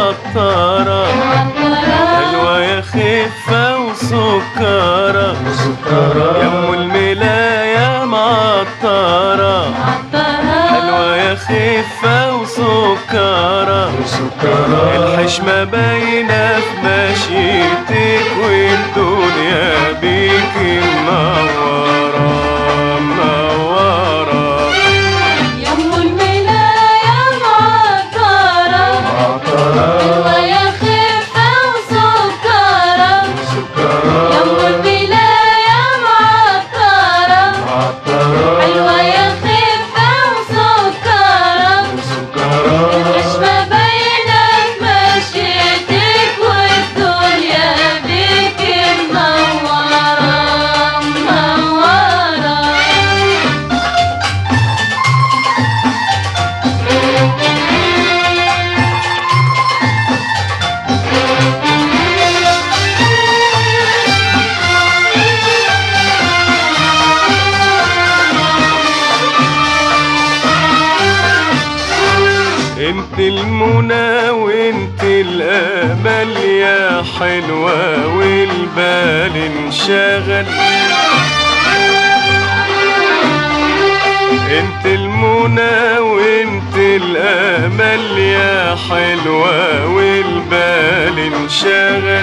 معطرة حلوة يا خفة وسكرة يا ام الملاية معطرة حلوة يا خفة وسكرة الحشمة باينة في مشيتك والدنيا بيك منورة منورة يا ام الملاية معطرة حلوة يا خفة وسكرة يا ام الملاية معطرة حلوة يا خفة وسكرة الحشمة باينة في مشيتك والدنيا بيك منورة منورة انت المنى وانت الامل يا حلوة والبال انشغل انت المنى وانت الامل يا حلوة والبال انشغل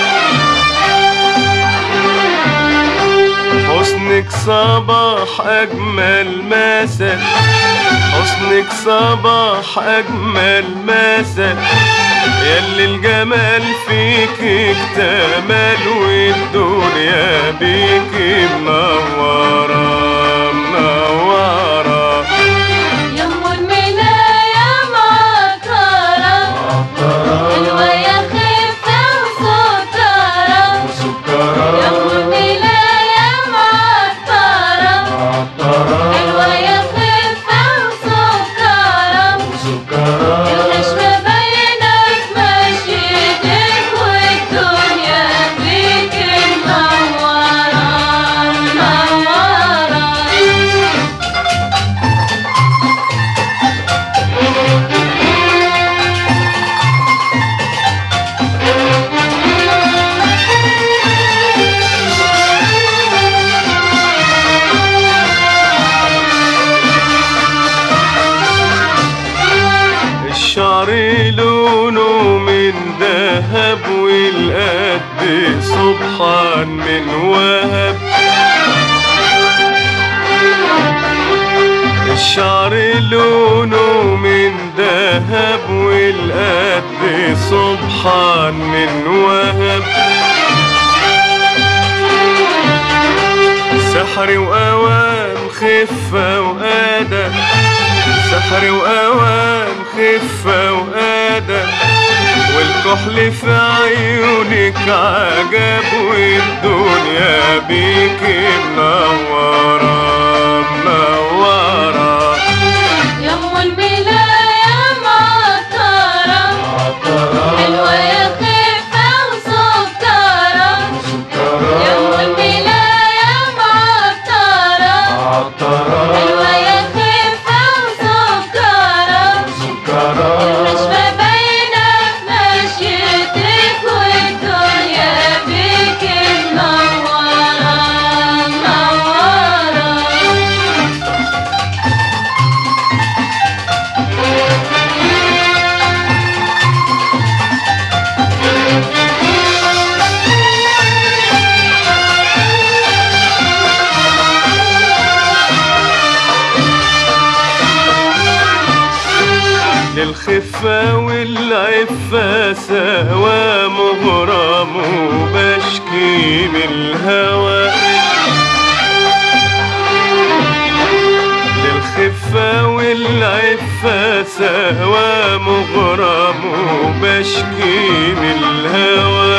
حسنك صباح اجمل مثل حسنك صباح اجمل مثل ياللي الجمال فيك اكتمل والدنيا بيك منورة منورة يا ام الملاية معطرة حلوة يا خفة وسكرة يا ام الملاية معطرة حلوة يا خفة وسكرة الحشمة باينة في مشيتك والدنيا بيك منورة منورة الشعر لونه من ذهب والقد سبحان من وهب الشعر لونه من ذهب والقد سبحان من وهب سحر وأوان خفة وأدب سحر وأوان خفة وأدب والكحل في عيونك عجب والدنيا بيك منورة منورة يا ام الملاية معطرة حلوة يا خفة وسكرة يا ام الملاية معطرة حلوة يا خفة وسكرة الحشمة باينة في مشيتك والدنيا بيك منورة منورة للخفة والعفة سوا مغرم وبشكي من الهوى للخفة والعفة سوا مغرم وبشكي من الهوى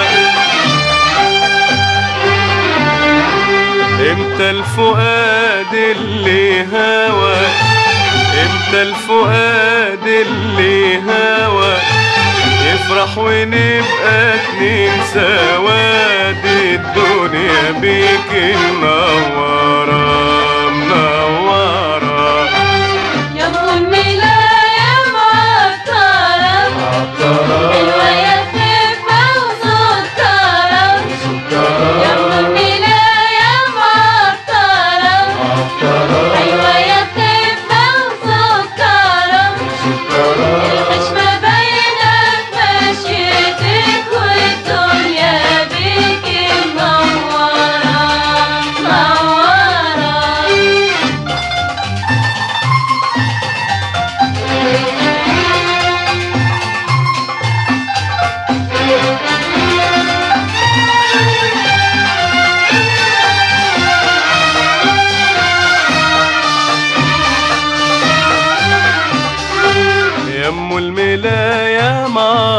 امتى الفؤاد اللي هوى امتى الفؤاد اللي هوى يفرح ونبقى اتنين سواد الدنيا بيك منورة منورة يا ام الملاية معطرة حلوة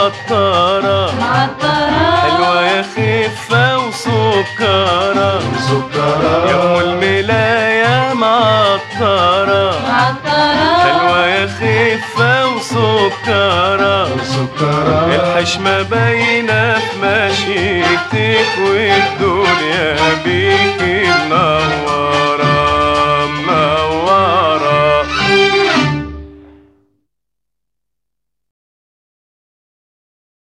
معطرة معطرة حلوة يا خفة وسكرة سكرة يا ام الملاية معطرة معطرة حلوة يا خفة وسكرة سكرة الحشمة باينة في مشيتك والدنيا بيك